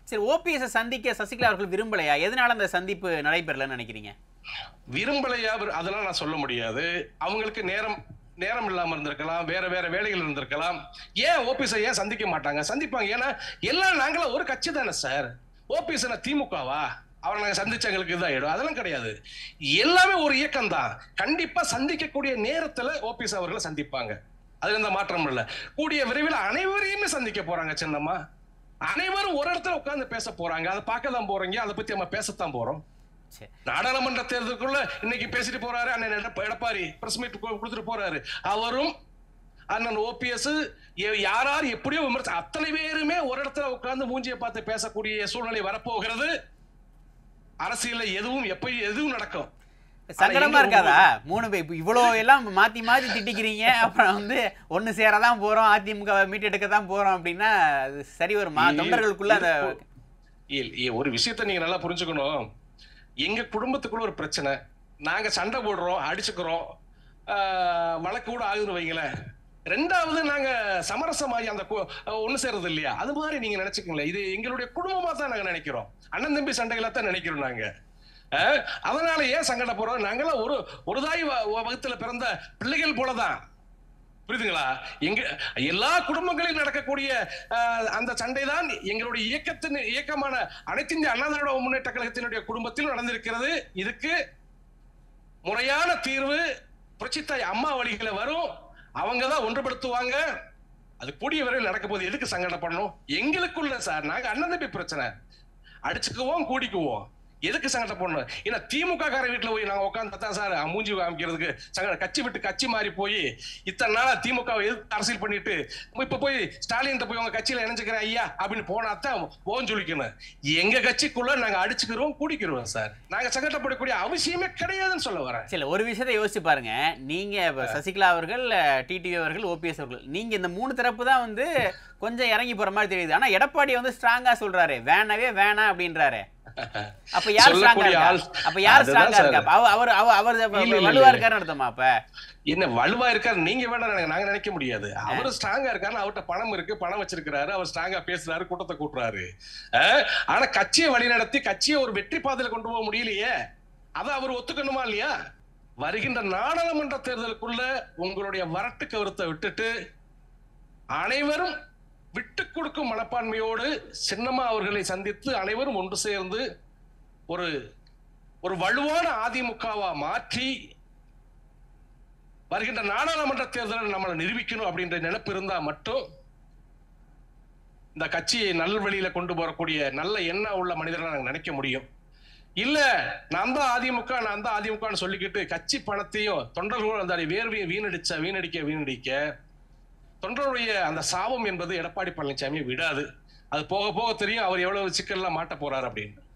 சரி ஓபிஎஸ் சந்திக்க சசிகலா அவர்கள் விரும்பலையா எதனால அந்த சந்திப்பு நடைபெறலன்னு நினைக்கிறீங்க விரும்பலையா விரு- அதெல்லாம் நான் சொல்ல முடியாது அவங்களுக்கு நேரம் நேரம் இல்லாம இருந்திருக்கலாம் வேற வேற வேலைகள் இருந்திருக்கலாம் ஏன் ஓபிஎஸ் ஏன் சந்திக்க மாட்டாங்க சந்திப்பாங்க ஏன்னா எல்லாம் நாங்களும் ஒரு கட்சி தானே சார் ஓபிஎஸ் திமுகவா அவரை நாங்க சந்திச்ச எங்களுக்கு இதாயிடும் அதெல்லாம் கிடையாது எல்லாமே ஒரு இயக்கம் தான் கண்டிப்பா சந்திக்கக்கூடிய நேரத்துல ஓபிஎஸ் அவர்களை சந்திப்பாங்க அதுல எந்த மாற்றம் இல்ல கூடிய விரைவில் அனைவரையுமே சந்திக்க போறாங்க சின்னம்மா அனைவரும் ஒரு இடத்துல உட்கார்ந்து பேச போறாங்க அதை பார்க்க தான் போறீங்க அதை பத்தி நம்ம பேசத்தான் போறோம் சரி நாடாளுமன்ற தேர்தலுக்குள்ள இன்னைக்கு பேசிட்டு போறாரு அண்ணன் எடப்ப- எடப்பாடி பிரஸ் மீட் கொடுத்துட்டு போறாரு அவரும் அண்ணன் ஓபிஎஸ் யார் யார் எப்படியோ விமர்ச அத்தனை பேருமே ஒரு இடத்துல உட்கார்ந்து மூஞ்சியை பார்த்து பேசக்கூடிய சூழ்நிலை வரப்போகிறது அரசியல்ல எதுவும் எப்ப எதுவும் நடக்கும் சங்கடமா இருக்காதா மூணு பேர் இப்ப இவ்வளோ எல்லாம் மாத்தி மாத்தி திட்டிக்கிறீங்க அப்புறம் வந்து ஒண்ணு சேரதான் போறோம் அதிமுக மீட்டெடுக்க தான் போறோம் அப்படின்னா அது சரி வருமா தொண்டர்களுக்குள்ள அந்த இல்ல, இல்ல, ஒரு விஷயத்த நீங்க நல்லா புரிஞ்சுக்கணும் எங்க குடும்பத்துக்குள்ள ஒரு பிரச்சனை நாங்க சண்டை போடுறோம் அடிச்சுக்கிறோம் ஆஹ், வழக்கு கூட ஆகுதுன்னு வைங்களேன் ரெண்டாவது நாங்க சமரசமாகி அந்த கு- ஒண்ணு சேர்றது இல்லையா அது மாதிரி நீங்க நினைச்சுக்கங்களேன் இது எங்களுடைய குடும்பமா தான் நாங்க நினைக்கிறோம் அண்ணன் தம்பி சண்டைகளை தான் நினைக்கிறோம் நாங்க ஆஹ், அதனால ஏன் சங்கடப்படுறோம் நாங்களாம் ஒரு ஒரு தாய் வ- வகுத்துல பிறந்த பிள்ளைகள் போலதான் புரியுதுங்களா எங்க எல்லா குடும்பங்களிலும் நடக்கக்கூடிய அஹ், அந்த சண்டை தான் எங்களுடைய இயக்கத்தின் இயக்கமான அனைத்து இந்திய அண்ணா திராவிட முன்னேற்ற கழகத்தினுடைய குடும்பத்திலும் நடந்திருக்கிறது இதுக்கு முறையான தீர்வு புரட்சித்தாய் அம்மா வழிகளை வரும் அவங்க தான் ஒன்றுபடுத்துவாங்க அது கூடிய விரைவில் நடக்க போகுது எதுக்கு சங்கடப்படணும் எங்களுக்குள்ள சார் நாங்க அண்ணன் தம்பி பிரச்சனை அடிச்சுக்குவோம் கூடிக்குவோம் எதுக்கு சங்கடப்படணும் ஏன்னா திமுக கார வீட்டுல போய் நாங்க உட்காந்து தான் சார் மூஞ்சி காமிக்கிறதுக்கு சங்கட கட்சி விட்டு கட்சி மாறி போய் இத்தனை நாளா திமுக வை எதிர்த்து அரசியல் பண்ணிட்டு இப்ப போய் ஸ்டாலின் போய் உங்க கட்சியில இணைஞ்சுக்கிறேன் ஐயா அப்படின்னு போனா தான் ஓன் சொல்லிக்கணும் எங்க கட்சிக்குள்ள நாங்க அடிச்சுக்கிறோம் கூடிக்கிறோம் சார் நாங்க சங்கடப்படக்கூடிய அவசியமே கிடையாதுன்னு சொல்ல வரேன் சரி ஒரு விஷயத்தை யோசிச்சு பாருங்க நீங்க இப்ப சசிகலா அவர்கள் டிடிவி அவர்கள் ஓபிஎஸ் அவர்கள் நீங்க இந்த மூணு தரப்பு தான் வந்து கொஞ்சம் இறங்கி போற மாதிரி தெரியுது ஆனா எடப்பாடி வந்து ஸ்ட்ராங்கா சொல்றாரு வேணவே வேணாம் அப்படின்றாரு அப்ப யார் ஸ்ட்ராங்கா சொல்லக்கூடிய இருக்கா ஆள் அப்ப யார் அதுதான் ஸ்ட்ராங்கா சார். இருக்கா அப்ப அவ- அவர் அவர் அவர் இல்ல, இல்ல, வலுவா இல்ல. இருக்காருன்னு அர்த்தமா அப்ப என்ன வலுவா இருக்காரு நீங்க வேணா நினைக்க- நாங்க நினைக்க முடியாது அவரு ஸ்ட்ராங்கா இருக்காரு அவர்ட்ட பணம் இருக்கு பணம் வச்சிருக்கிறாரு அவர் ஸ்ட்ராங்கா பேசுறாரு கூட்டத்தை கூட்டுறாரு அஹ், ஆனா கட்சியை வழிநடத்தி கட்சியை ஒரு வெற்றி பாதையில கொண்டு போக முடியலையே அதை அவர் ஒத்துக்கணுமா இல்லையா வருகின்ற நாடாளுமன்ற தேர்தலுக்குள்ள உங்களுடைய வரட்டு கருத்தை விட்டுட்டு அனைவரும் விட்டு கொடுக்கும் மனப்பான்மையோடு சின்னம்மா அவர்களை சந்தித்து அனைவரும் ஒன்று சேர்ந்து ஒரு ஒரு வலுவான அதிமுகவா மாற்றி வருகின்ற நாடாளுமன்ற தேர்தலில் நம்மளை நிரூபிக்கணும் அப்படின்ற நினைப்பு இருந்தா மட்டும் இந்த கட்சியை நல்வழியில கொண்டு போறக்கூடிய நல்ல எண்ணம் உள்ள மனிதர்களை நாங்க நினைக்க முடியும் இல்ல நான் தான் அதிமுக நான் தான் அதிமுகன்னு சொல்லிக்கிட்டு கட்சி பணத்தையும் தொண்டர்கள் அந்த வேர்வையை வீணடிச்ச வீணடிக்க வீணடிக்க தொண்டருடைய அந்த சாபம் என்பது எடப்பாடி பழனிசாமி விடாது அது போக போக தெரியும் அவர் எவ்வளவு சிக்கல்லாம் மாட்ட போறாரு அப்படின்னு